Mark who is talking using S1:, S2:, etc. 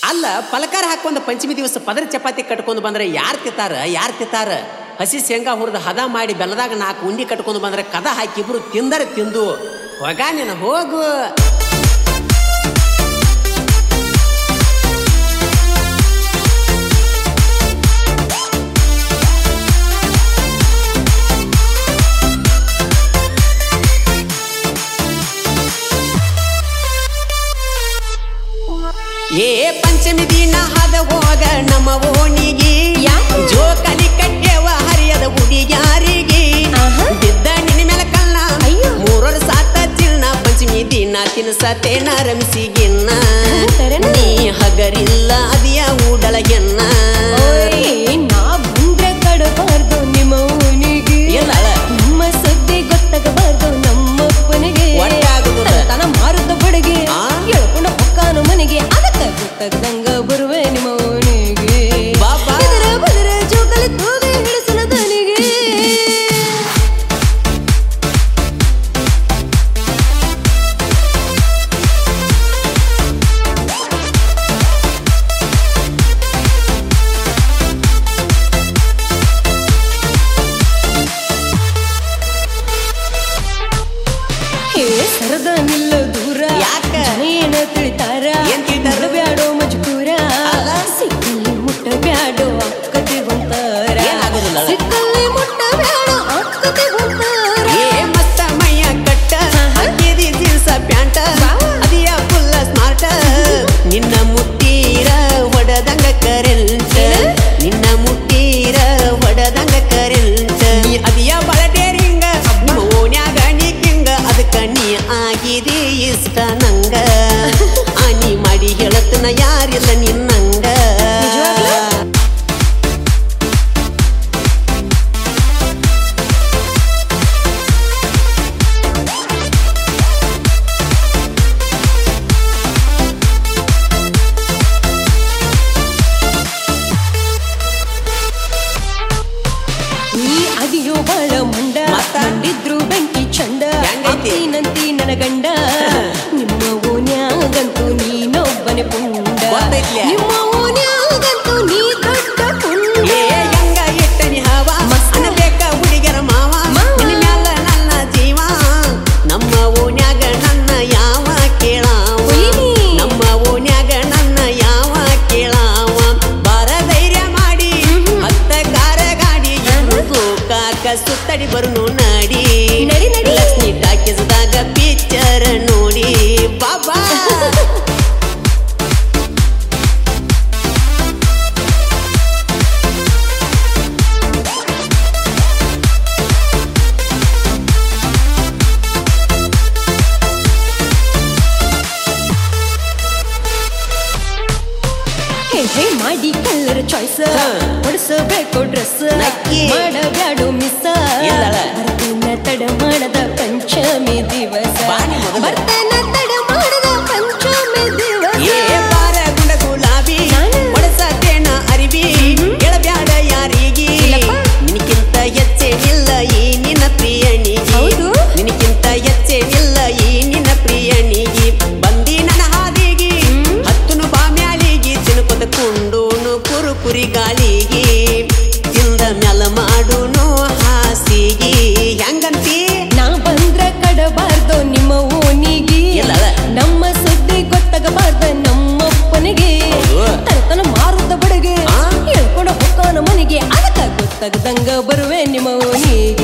S1: ಅಲ್ಲ ಪಲಕಾರ ಹಾಕೊಂಡ್ ಪಂಚಮಿ ದಿವಸ ಪದರ ಚಪಾತಿ ಕಟ್ಕೊಂಡು ಬಂದ್ರೆ ಯಾರು ತಿತ್ತಾರ ಯಾರು ತಿತ್ತಾರ ಹಸಿ ಶೇಂಗಾ ಹುರಿದು ಹದ ಮಾಡಿ ಬೆಲ್ಲದಾಗ ನಾಲ್ಕು ಉಂಡಿ ಕಟ್ಕೊಂಡು ಬಂದ್ರೆ ಕದ ಹಾಕಿ ಇಬ್ರು ತಿಂದರೆ ತಿಂದು ಹೋಗ ನೀನು ಹೋಗು ಏ ಪಂಚಮಿ ದಿನ ಹದ ಹೋಗ ನಮ್ಮ ಓಣಿಗೆ
S2: ಯಾಕೆ?
S1: ಜೋಕಲಿ ಕಟ್ಟೆವ ಹರಿಯದ ಹುಡುಗ್ಯಾರಿಗೆ
S2: ಆಹಾ.
S1: ಬಿದ್ದ ನಿನ್ನ ಮೇಲೆ ಕಳ್ಳ
S2: ಅಯ್ಯೋ.
S1: ಮೂರರ ಸಾತ ಚಿನ್ನ ಪಂಚಮಿ ದಿನ ತಿನ್ಸತೇನ ರಮಿಸಿಗಿನ್ನ
S2: ಸರೇನಾ?
S1: ನೀ ಹಗರಿಲ್ಲ ಅದಿಯ ಊಡಲಗೆನ್ನ
S2: ಓಯ್, ನಾ ಬಂದ್ರೆ ಕಡಬಾರ್ದು ನಿಮ್ಮ ಓಣಿಗೆ
S1: ಇಲ್ಲ ಅಳ.
S2: ನಮ್ಮ ಸುದ್ದಿ ಗೊತ್ತಾಗಬಾರ್ದು ನಮ್ಮಪ್ಪನಿಗೆ
S1: ಒಟ್ಟಾಗುದಿಲ್ಲ.
S2: ತನ ಮಾರುತ್ತ ಬಡಗೆ
S1: ಆ?
S2: ಹೇಳ್ಕೊಂಡು ಹೊಕ್ಕಾನು ಮನೆಗೆ ಅದಕ್ಕ ಗೊತ್ತಾಗದಂಗ ಬರುವೆ ನಿಮ್ಮ ಓಣಿಗೆ
S1: ಬಾಬಾ.
S2: ಎದುರ ಬದುರ ಜೋಕಲಿ ತೂಗಿ ಹಿಡಿಸಲ ದನಿಗೆ ಹೇ ಸರದ ನಿಲ್ಲ ದೂರ
S1: ಯಾಕ?
S2: ಜನ ಏನ ತಿಳಿತಾರ
S1: ಏನ್ ತಿಳಿತಾರ?
S2: ಬ್ಯಾಡೋ ಮಜ್ಕೂರ
S1: ಅಲ್ಲ?
S2: ಸಿಕ್ಕಲ್ಲಿ ಮುಟ್ಟ ಬ್ಯಾಡೋ ಅಕ್ಕತಿ ಹೊಂತಾರ
S1: ಏನಾಗೋದಿಲ್ಲ ಅಲ್ಲ?
S2: ಸಿಕ್ಕಲ್ಲಿ ಮುಟ್ಟ ಬ್ಯಾಡೋ ಅಕ್ಕತಿ ಹೊಂತಾರ
S1: ಏ ಮಸ್ತ ಮೈಯ ಕಟ್ಟ ಹಾಕಿದಿ ಜೀನ್ಸ ಪ್ಯಾಂಟ ಅದಿಯ ಫುಲ್ಲ ಸ್ಮಾರ್ಟ ನಿನ್ನ ಮುಟ್ಟೀರ ಹೊಡದಂಗ ಕರೆಂಟ್ ನಿನ್ನ ಮುಟ್ಟೀರ ಹೊಡದಂಗ ಕರೆಂಟ್ ನೀ ಅದಿಯ ಬಳ ಡೇರಿಂಗ ನಿಮ್ಮ ಓಣ್ಯಾಗ ನೀ ಕಿಂಗ ಅದಕ್ಕ ನೀ ಆಗಿದೆ ಇಷ್ಟ ನಂಗ ಆನಿ ಮಾಡಿ ಹೇಳತ್ತನ ಯಾರಿಲ್ಲ ನಿನ್ನಂಗ
S2: ನಿಜವಾಗ್ಲೂ? ನೀ ಅದಿಯೋ ಬಾಳ ಮುಂಡ
S1: ಮತ್ತ?
S2: ಮಂಡಿದ್ರು ಬೆಂಕಿ ಚಂಡ
S1: ಹೆಂಗೈತಿ?
S2: ನಂತಿ ನನ್ನ ಗಂಡ ನಿಮ್ಮ ಓನ್ಯಾಗಂತೂ ನೀನೊಬ್ಬನೇ ಪುಂಡ
S1: ಗೊತ್ತೈತ್ಲೆ?
S2: ನಿಮ್ಮ ಓನ್ಯಾಗಂತೂ ನೀ ದೊಡ್ಡ ಪುಂಡ
S1: ಏ ಹೆಂಗ ಇಟ್ಟನಿ ಹವ
S2: ಮಸ್ತ್.
S1: ಅನಬೇಕ ಹುಡುಗರ ಮಾವ
S2: ಮಾವ.
S1: ನಿನ್ನ ಮ್ಯಾಲ ನನ್ನ ಜೀವ ನಮ್ಮ ಓನ್ಯಾಗ ನನ್ನ ಯಾವ ಕೇಳಾವ
S2: ಒಯ್ನಿ.
S1: ನಮ್ಮ ಓನ್ಯಾಗ ನನ್ನ ಯಾವ ಕೇಳಾವ ಬಾರ ಧೈರ್ಯ ಮಾಡಿ ಹತ್ತ ಕಾರ ಗಾಡಿ ಕಾಕ ಸುತ್ತಡಿ ಬರುನು ನಡಿ
S2: ನಡಿ, ನಡಿ.
S1: ಲಕ್ಷ್ಮಿ ಟಾಕಿಸ್ದಾಗ ಪಿಕ್ಚರ್ ನೋಡಿ ಬಾಬಾ
S2: ಹೇ ಹೇ ಮಾಡಿ ಕಲ್ಲರ್ ಚಾಯ್ಸ್
S1: ಹಾ.
S2: ಹೊಡಿಸಬೇಕು ಡ್ರೆಸ್
S1: ನಕ್ಕಿ.
S2: ಮಾಡಬ್ಯಾಡು ಮಿಸ್
S1: ಇಲ್ಲಳ.
S2: ಬರ್ತೇನ ತಡ ಮಾಡದ ಪಂಚಮಿ ದಿವಸ
S1: ಬಾನಿ ಮೊದಲು.
S2: ಬರ್ತೇನ ತಡ ಮಾಡದ ಪಂಚಮಿ ದಿವಸ
S1: ಏ ಬಾರ ಗುಂಡ ಗುಲಾಬಿ
S2: ನಾನು.
S1: ಒಡಸತೇನ ಅರಿವಿ ಹೇಳಬ್ಯಾಡ ಯಾರಿಗಿ
S2: ಇಲ್ಲಪ್ಪ.
S1: ನಿನಕ್ಕಿಂತ ಹೆಚ್ಚೇನಿಲ್ಲ ಈ ನಿನ್ನ ಪ್ರಿಯಣಿಗಿ
S2: ಹೌದು?
S1: ನಿನಕ್ಕಿಂತ ಹೆಚ್ಚೇನಿಲ್ಲ ಈ ನಿನ್ನ ಪ್ರಿಯಣಿಗಿ ಬಂದಿ ನನ್ನ ಹಾದಿಗಿ ಹತ್ತುನು ಬಾಮ್ಯಾಲಿಗಿ ತಿನ್ಕೊತ ಕುಂಡೂನು ಕುರುಕುರಿ ಗಾಳಿಗಿ ತಿಂದ ಮ್ಯಾಲ ಮಾಡುನು ಹಾಸಿಗಿ ಹೆಂಗಂತಿ
S2: ನಾ ಬಂದ್ರ ಕಡಬಾರ್ದು ನಿಮ್ಮ ಓನಿಗೆ
S1: ಇಲ್ಲಳ.
S2: ನಮ್ಮ ಸುದ್ದಿ ಗೊತ್ತಾಗಬಾರ್ದ ನಮ್ಮಪ್ಪನಿಗೆ
S1: ಹೌದು.
S2: ತರತನ ಮಾರುತ್ತ ಬಡಗೆ
S1: ಆ?
S2: ಹೇಳ್ಕೊಂಡು ಹೊಕ್ಕಾನ ಮನೆಗೆ ಅದಕ್ಕ ಗೊತ್ತಾಗದಂಗ ಬರುವೆ ನಿಮ್ಮ ಓನಿಗೆ